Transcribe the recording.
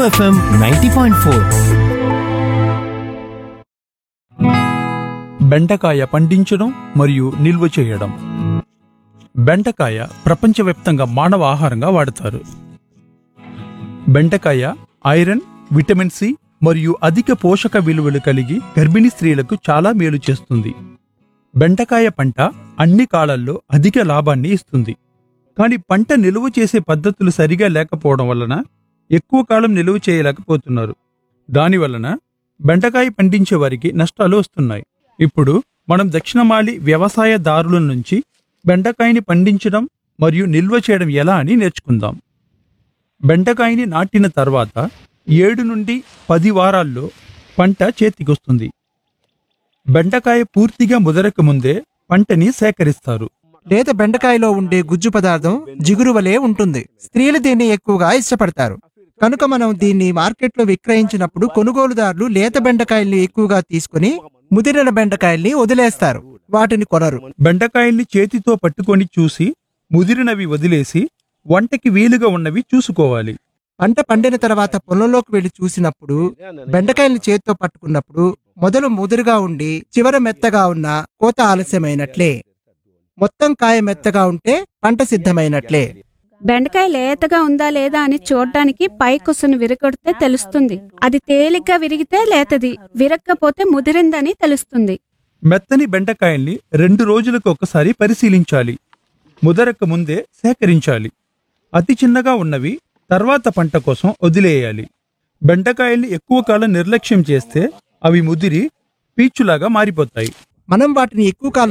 FM ninety point four బెండకాయ పండించడం మరియు నిల్వ చేయడం బెండకాయ ప్రపంచవ్యాప్తంగా మానవ ఆహారంగా వాడతారు బెండకాయ ఐరన్ విటమిన్ సి మరియు అధిక పోషక విలువలు కలిగి గర్భిణీ స్త్రీలకు చాలా మేలు చేస్తుంది బెండకాయ పంట అన్ని కాలాల్లో అధిక లాభాన్ని ఇస్తుంది కానీ పంట నిలువ చేసే పద్ధతులు సరిగా లేకపోవడం వలన ఎక్కువ కాలం నిలువ చేయలేకపోతున్నారు దాని వలన బెండకాయ పండించే వారికి నష్టాలు వస్తున్నాయి ఇప్పుడు మనం దక్షిణమాలి వ్యవసాయదారుల నుంచి బెండకాయని పండించడం మరియు నిల్వ చేయడం ఎలా అని నేర్చుకుందాం బెండకాయని నాటిన తర్వాత ఏడు నుండి పది వారాల్లో పంట చేతికొస్తుంది బెండకాయ పూర్తిగా ముదరక ముందే పంటని సేకరిస్తారు లేత బెండకాయలో ఉండే గుజ్జు పదార్థం జిగురు వలె ఉంటుంది స్త్రీలు దీన్ని ఎక్కువగా ఇష్టపడతారు కనుక మనం దీన్ని మార్కెట్లో విక్రయించినప్పుడు కొనుగోలుదారులు లేత బెండకాయల్ని ఎక్కువగా తీసుకుని ముదిరిన బెండకాయల్ని వదిలేస్తారు వాటిని కొనరు బెండకాయల్ని చేతితో పట్టుకొని చూసి ముదిరినవి వదిలేసి వంటకి వీలుగా ఉన్నవి చూసుకోవాలి పంట పండిన తర్వాత పొలంలోకి వెళ్లి చూసినప్పుడు బెండకాయల్ని చేతితో పట్టుకున్నప్పుడు మొదలు ముదురుగా ఉండి చివర మెత్తగా ఉన్న కోత ఆలస్యమైనట్లే మొత్తం కాయ మెత్తగా ఉంటే పంట సిద్ధమైనట్లే బెండకాయ లేతగా ఉందా లేదా అని చూడడానికి పై కుసను విరగొడితే తెలుస్తుంది అది తేలిగ్గా విరిగితే లేతది విరక్కపోతే ముదిరిందని తెలుస్తుంది మెత్తని బెండకాయల్ని రెండు రోజులకు ఒకసారి పరిశీలించాలి ముదరక ముందే సేకరించాలి అతి చిన్నగా ఉన్నవి తర్వాత పంట కోసం వదిలేయాలి బెండకాయల్ని ఎక్కువ కాలం నిర్లక్ష్యం చేస్తే అవి ముదిరి పీచులాగా మారిపోతాయి మనం వాటిని ఎక్కువ కాలం